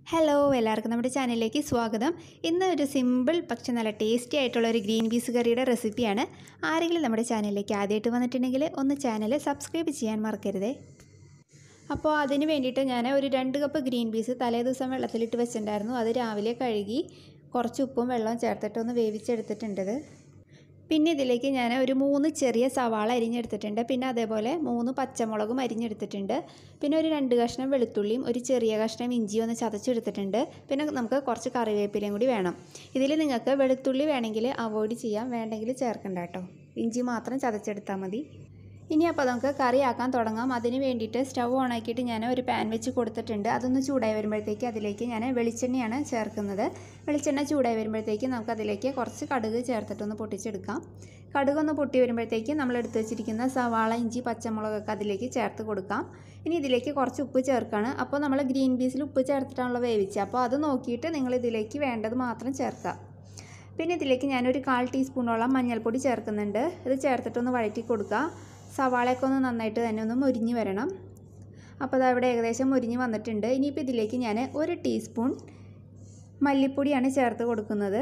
hello എല്ലാവർക്കും നമ്മുടെ ചാനലിലേക്ക് സ്വാഗതം ഇന്ന് ഒരു സിമ്പിൾ പക്ഷെ നല്ല ടേസ്റ്റി ആയിട്ടുള്ള ഒരു ഗ്രീൻ പീസ് കറിയുടെ റെസിപ്പിയാണ് ആരെങ്കിലും നമ്മുടെ ചാനലിലേക്ക് ആദ്യമായിട്ട് വന്നിട്ടുണ്ടെങ്കിൽ ഒന്ന് ചാനൽ സബ്സ്ക്രൈബ് ചെയ്യാൻ മറക്കരുതേ അപ്പോൾ അതിന് വേണ്ടിയിട്ട് ഞാൻ ഒരു രണ്ട് കപ്പ് ഗ്രീൻ പീസ് തലേ ദിവസം വെള്ളത്തിലിട്ട് വെച്ചിട്ടുണ്ടായിരുന്നു അത് രാവിലെ കഴുകി കുറച്ച് ഉപ്പും വെള്ളവും ചേർത്തിട്ട് ഒന്ന് വേവിച്ചെടുത്തിട്ടുണ്ടത് പിന്നെ ഇതിലേക്ക് ഞാൻ ഒരു മൂന്ന് ചെറിയ സവാള അരിഞ്ഞെടുത്തിട്ടുണ്ട് പിന്നെ അതേപോലെ മൂന്ന് പച്ചമുളകും അരിഞ്ഞെടുത്തിട്ടുണ്ട് പിന്നെ ഒരു രണ്ട് കഷ്ണം വെളുത്തുള്ളിയും ഒരു ചെറിയ കഷ്ണം ഇഞ്ചിയും ഒന്ന് ചതച്ചെടുത്തിട്ടുണ്ട് പിന്നെ നമുക്ക് കുറച്ച് കറിവേപ്പിലയും കൂടി വേണം ഇതിൽ നിങ്ങൾക്ക് വെളുത്തുള്ളി വേണമെങ്കിൽ അവോയ്ഡ് ചെയ്യാം വേണ്ടെങ്കിൽ ചേർക്കണ്ട കേട്ടോ ഇഞ്ചി മാത്രം ചതച്ചെടുത്താൽ മതി ഇനി അപ്പോൾ നമുക്ക് കറിയാക്കാൻ തുടങ്ങാം അതിന് വേണ്ടിയിട്ട് സ്റ്റവ് ഓൺ ആക്കിയിട്ട് ഞാൻ ഒരു പാൻ വെച്ച് കൊടുത്തിട്ടുണ്ട് അതൊന്ന് ചൂടായി വരുമ്പോഴത്തേക്ക് അതിലേക്ക് ഞാൻ വെളിച്ചെണ്ണയാണ് ചേർക്കുന്നത് വെളിച്ചെണ്ണ ചൂടായി വരുമ്പോഴത്തേക്ക് നമുക്ക് അതിലേക്ക് കുറച്ച് കടുക് ചേർത്തിട്ടൊന്ന് പൊട്ടിച്ചെടുക്കാം കടുകൊന്ന് പൊട്ടി വരുമ്പോഴത്തേക്ക് നമ്മൾ എടുത്ത് വെച്ചിരിക്കുന്ന സവാള ഇഞ്ചി പച്ചമുളകൊക്കെ അതിലേക്ക് ചേർത്ത് കൊടുക്കാം ഇനി ഇതിലേക്ക് കുറച്ച് ഉപ്പ് ചേർക്കുകയാണ് അപ്പോൾ നമ്മൾ ഗ്രീൻ പീസിൽ ഉപ്പ് ചേർത്തിട്ടാണല്ലോ വേവിച്ചത് അപ്പോൾ അത് നോക്കിയിട്ട് നിങ്ങൾ ഇതിലേക്ക് വേണ്ടത് മാത്രം ചേർക്കുക പിന്നെ ഇതിലേക്ക് ഞാനൊരു കാൽ ടീസ്പൂണോളം മഞ്ഞൾപ്പൊടി ചേർക്കുന്നുണ്ട് ഇത് ചേർത്തിട്ടൊന്ന് വഴറ്റി കൊടുക്കുക സവാളയൊക്കെ ഒന്ന് നന്നായിട്ട് തന്നെ ഒന്ന് മുരിഞ്ഞ് വരണം അപ്പോൾ അത് അവിടെ ഏകദേശം മുരിഞ്ഞ് വന്നിട്ടുണ്ട് ഇനിയിപ്പോൾ ഇതിലേക്ക് ഞാൻ ഒരു ടീസ്പൂൺ മല്ലിപ്പൊടിയാണ് ചേർത്ത് കൊടുക്കുന്നത്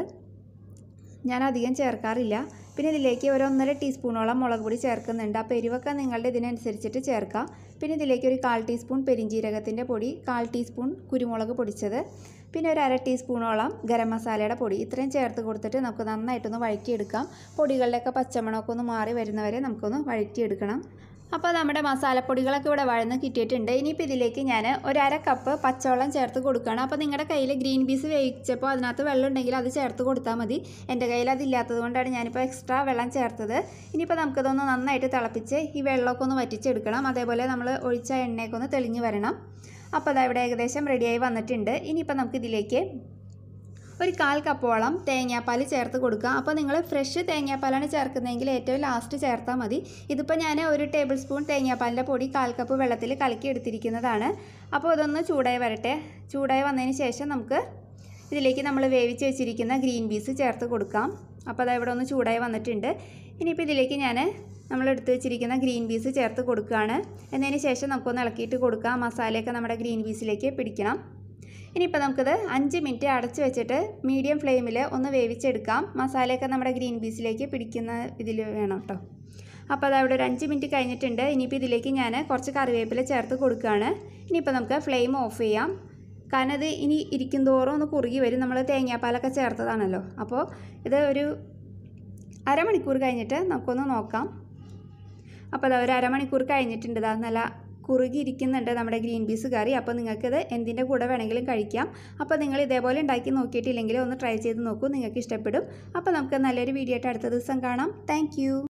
ഞാൻ അധികം ചേർക്കാറില്ല പിന്നെ ഇതിലേക്ക് ഒരു ഒന്നര ടീസ്പൂണോളം മുളക് പൊടി ചേർക്കുന്നുണ്ട് അപ്പോൾ എരിവൊക്കെ നിങ്ങളുടെ ഇതിനനുസരിച്ചിട്ട് ചേർക്കാം പിന്നെ ഇതിലേക്ക് ഒരു കാൽ ടീസ്പൂൺ പെരിഞ്ജീരകത്തിൻ്റെ പൊടി കാൽ ടീസ്പൂൺ കുരുമുളക് പൊടിച്ചത് പിന്നെ ഒരു അര ടീസ്പൂണോളം ഗരം മസാലയുടെ പൊടി ഇത്രയും ചേർത്ത് കൊടുത്തിട്ട് നമുക്ക് നന്നായിട്ടൊന്ന് വഴറ്റിയെടുക്കാം പൊടികളുടെയൊക്കെ പച്ചമണമൊക്കെ ഒന്ന് മാറി വരുന്നവരെ നമുക്കൊന്ന് വഴറ്റിയെടുക്കണം അപ്പോൾ നമ്മുടെ മസാലപ്പൊടികളൊക്കെ ഇവിടെ വഴന്ന് കിട്ടിയിട്ടുണ്ട് ഇനിയിപ്പോൾ ഇതിലേക്ക് ഞാൻ ഒരു അര കപ്പ് പച്ചവെള്ളം ചേർത്ത് കൊടുക്കുകയാണ് അപ്പോൾ നിങ്ങളുടെ കയ്യിൽ ഗ്രീൻ പീസ് വേവിച്ചപ്പോൾ അതിനകത്ത് വെള്ളം ഉണ്ടെങ്കിൽ അത് ചേർത്ത് കൊടുത്താൽ മതി എൻ്റെ കയ്യിൽ അതില്ലാത്തത് കൊണ്ടാണ് ഞാനിപ്പോൾ എക്സ്ട്രാ വെള്ളം ചേർത്തത് ഇനിയിപ്പോൾ നമുക്കതൊന്ന് നന്നായിട്ട് തിളപ്പിച്ച് ഈ വെള്ളമൊക്കെ ഒന്ന് വറ്റിച്ചെടുക്കണം അതേപോലെ നമ്മൾ ഒഴിച്ച എണ്ണയൊക്കെ ഒന്ന് തെളിഞ്ഞ് വരണം അപ്പോൾ അത് ഇവിടെ ഏകദേശം റെഡിയായി വന്നിട്ടുണ്ട് ഇനിയിപ്പോൾ നമുക്കിതിലേക്ക് ഒരു കാൽ കപ്പോളം തേങ്ങാപ്പാൽ ചേർത്ത് കൊടുക്കുക അപ്പോൾ നിങ്ങൾ ഫ്രഷ് തേങ്ങാപ്പാലാണ് ചേർക്കുന്നതെങ്കിൽ ഏറ്റവും ലാസ്റ്റ് ചേർത്താൽ മതി ഇതിപ്പോൾ ഞാൻ ഒരു ടേബിൾ സ്പൂൺ തേങ്ങാപ്പാലിൻ്റെ പൊടി കാൽ കപ്പ് വെള്ളത്തിൽ കലക്കി എടുത്തിരിക്കുന്നതാണ് അപ്പോൾ ഇതൊന്ന് ചൂടായി വരട്ടെ ചൂടായി വന്നതിന് ശേഷം നമുക്ക് ഇതിലേക്ക് നമ്മൾ വേവിച്ച് വെച്ചിരിക്കുന്ന ഗ്രീൻ പീസ് ചേർത്ത് കൊടുക്കാം അപ്പോൾ അത് ഇവിടെ ഒന്ന് ചൂടായി വന്നിട്ടുണ്ട് ഇനിയിപ്പോൾ ഇതിലേക്ക് ഞാൻ നമ്മൾ എടുത്ത് വെച്ചിരിക്കുന്ന ഗ്രീൻ പീസ് ചേർത്ത് കൊടുക്കുകയാണ് എന്നതിന് ശേഷം നമുക്കൊന്ന് ഇളക്കിയിട്ട് കൊടുക്കാം മസാലയൊക്കെ നമ്മുടെ ഗ്രീൻ പീസിലേക്ക് പിടിക്കണം ഇനിയിപ്പോൾ നമുക്കിത് അഞ്ച് മിനിറ്റ് അടച്ച് വെച്ചിട്ട് മീഡിയം ഫ്ലെയിമിൽ ഒന്ന് വേവിച്ചെടുക്കാം മസാലയൊക്കെ നമ്മുടെ ഗ്രീൻ പീസിലേക്ക് പിടിക്കുന്ന ഇതിൽ വേണം കേട്ടോ അപ്പോൾ അത് അവിടെ ഒരു അഞ്ച് മിനിറ്റ് കഴിഞ്ഞിട്ടുണ്ട് ഇനിയിപ്പോൾ ഇതിലേക്ക് ഞാൻ കുറച്ച് കറിവേപ്പില ചേർത്ത് കൊടുക്കുകയാണ് ഇനിയിപ്പോൾ നമുക്ക് ഫ്ലെയിം ഓഫ് ചെയ്യാം കാരണം ഇത് ഇനി ഇരിക്കും തോറും ഒന്ന് കുറുകി വരും നമ്മൾ തേങ്ങാപ്പാലൊക്കെ ചേർത്തതാണല്ലോ അപ്പോൾ ഇത് ഒരു അരമണിക്കൂർ കഴിഞ്ഞിട്ട് നമുക്കൊന്ന് നോക്കാം അപ്പോൾ അത് ഒരു അരമണിക്കൂർ കഴിഞ്ഞിട്ടുണ്ട് ഇതാ നല്ല കുറുകിയിരിക്കുന്നുണ്ട് നമ്മുടെ ഗ്രീൻ പീസ് കറി അപ്പോൾ നിങ്ങൾക്കിത് എന്തിൻ്റെ കൂടെ വേണമെങ്കിലും കഴിക്കാം അപ്പോൾ നിങ്ങൾ ഇതേപോലെ ഉണ്ടാക്കി നോക്കിയിട്ടില്ലെങ്കിൽ ഒന്ന് ട്രൈ ചെയ്ത് നോക്കൂ നിങ്ങൾക്ക് ഇഷ്ടപ്പെടും അപ്പോൾ നമുക്ക് നല്ലൊരു വീഡിയോ ആയിട്ട് അടുത്ത ദിവസം കാണാം താങ്ക്